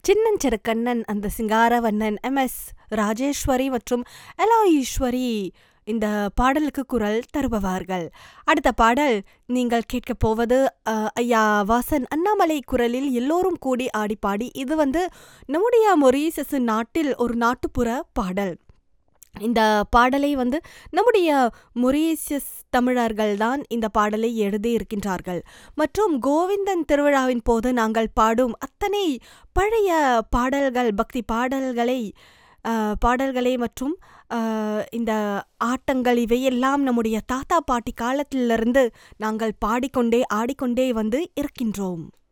சின்னஞ்சிறு கண்ணன் அந்த சிங்காரவண்ணன் M S Rajeswari மற்றும் எலா ஈஸ்வரி இந்த பாடலுக்கு குரல் தருபவார்கள் அடுத்த பாடல் நீங்கள் கேட்கப் போவது அஹ், ஐயா வாசன் அண்ணாமலை குரலில் எல்லோரும் கூடி ஆடி பாடி இது வந்து நம்முடைய மொரீசஸ் நாட்டில் ஒரு நாட்டுப்புற பாடல் இந்த பாடலை வந்து நம்முடைய மொரீசியஸ் தமிழர்கள் தான் இந்த பாடலை எழுதி இருக்கின்றார்கள் மற்றும் கோவிந்தன் திருவிழாவின் போது நாங்கள் பாடும் அத்தனை பழைய பாடல்கள் பக்தி பாடல்களை அஹ், பாடல்களை மற்றும் அஹ், இந்த ஆட்டங்கள் இவையெல்லாம் நம்முடைய தாத்தா பாட்டி காலத்திலிருந்து நாங்கள் பாடிக்கொண்டே ஆடிக்கொண்டே வந்து இருக்கின்றோம்